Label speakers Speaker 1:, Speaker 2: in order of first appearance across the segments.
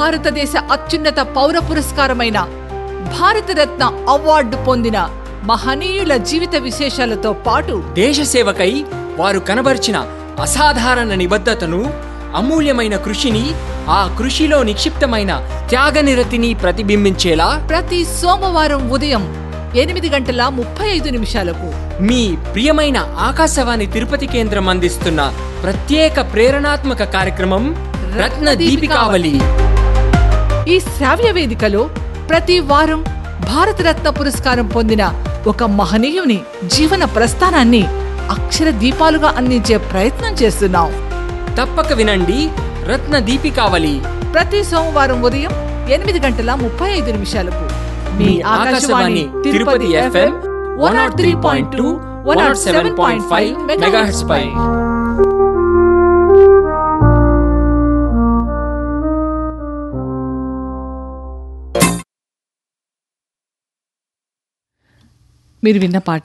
Speaker 1: భారతదేశ అత్యున్నత పౌర పురస్కారమైన భారతరత్న అవార్డు పొందిన మహనీయుల జీవిత విశేషాలతో పాటు
Speaker 2: దేశ సేవకై వారు కనబరిచిన అసాధారణ నిబద్ధతను అమూల్యమైన కృషిని ఆ కృషిలో నిక్షిప్తమైన త్యాగనిరతిని ప్రతిబింబించేలా
Speaker 1: ప్రతి సోమవారం ఉదయం ఎనిమిది గంటల ముప్పై ఐదు నిమిషాలకు
Speaker 2: మీ ప్రియమైన ఆకాశవాణి తిరుపతి కేంద్రం అందిస్తున్న ప్రత్యేక ప్రేరణాత్మక కార్యక్రమం రత్న దీపికావళి
Speaker 1: ఈ శ్రావ్య వేదికలో ప్రతి వారం భారతరత్న పురస్కారం పొందిన ఒక మహనీయుని జీవన ప్రస్థానాన్ని అక్షర దీపాలుగా అందించే ప్రయత్నం చేస్తున్నాం
Speaker 2: తప్పక వినండి రత్న దీపికావళి
Speaker 1: ప్రతి సోమవారం ఉదయం ఎనిమిది గంటల ముప్పై ఐదు నిమిషాలకు
Speaker 2: మీ Akashvani Tirupati FM one nought three point two one nought seven point five megahertz పై
Speaker 1: మీరు విన్న పాట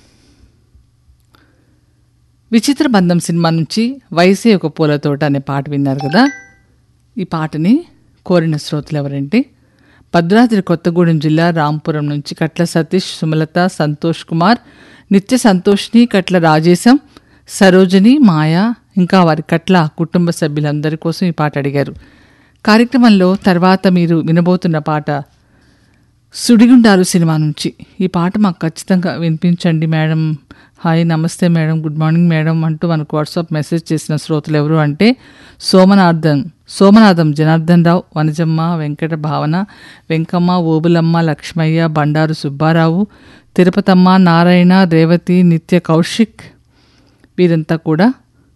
Speaker 1: విచిత్ర బంధం సినిమా నుంచి వయసే ఒక పూల తోట అనే పాట విన్నారు కదా ఈ పాటని కోరిన శ్రోతలు ఎవరంటే భద్రాద్రి కొత్తగూడెం జిల్లా రాంపురం నుంచి కట్ల సతీష్ సుమలత సంతోష్ కుమార్ నిత్య సంతోష్ని కట్ల రాజేశం సరోజని మాయా ఇంకా వారి కట్ల కుటుంబ సభ్యులందరి కోసం ఈ పాట అడిగారు కార్యక్రమంలో తర్వాత మీరు వినబోతున్న పాట సుడిగుండాలు సినిమా నుంచి ఈ పాట మాకు ఖచ్చితంగా వినిపించండి మేడం హాయ్ నమస్తే మేడం గుడ్ మార్నింగ్ మేడం అంటూ మనకు వాట్సాప్ మెసేజ్ చేసిన శ్రోతలు ఎవరు అంటే సోమనాథన్ సోమనాథం జనార్దన్ రావు వనజమ్మ వెంకట భావన వెంకమ్మ ఓబులమ్మ లక్ష్మయ్య బండారు సుబ్బారావు తిరుపతమ్మ నారాయణ రేవతి నిత్య కౌశిక్ వీరంతా కూడా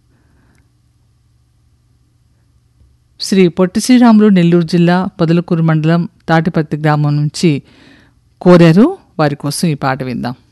Speaker 1: శ్రీ పొట్టి శ్రీరాములు నెల్లూరు జిల్లా పొదలకూరు మండలం తాటిపత్తి గ్రామం నుంచి కోరారు వారి కోసం ఈ పాట విందాం